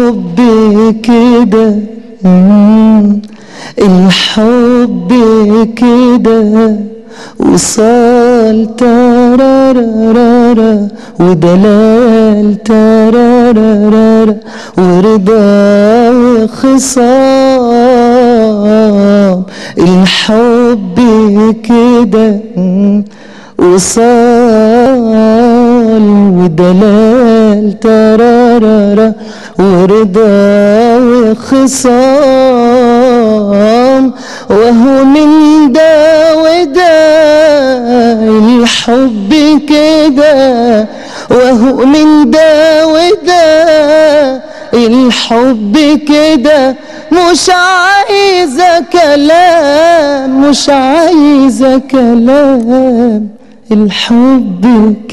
الحب كده مم. الحب كده وصال ترارارارا ودلال ترارارارا ورضا وخصام الحب كده مم. وصال ودلال ترارارا ورضا وخصام وهو من ده وده الحب كده وهو من ده وده الحب كده مش عايزة كلام مش عايزة كلام الحب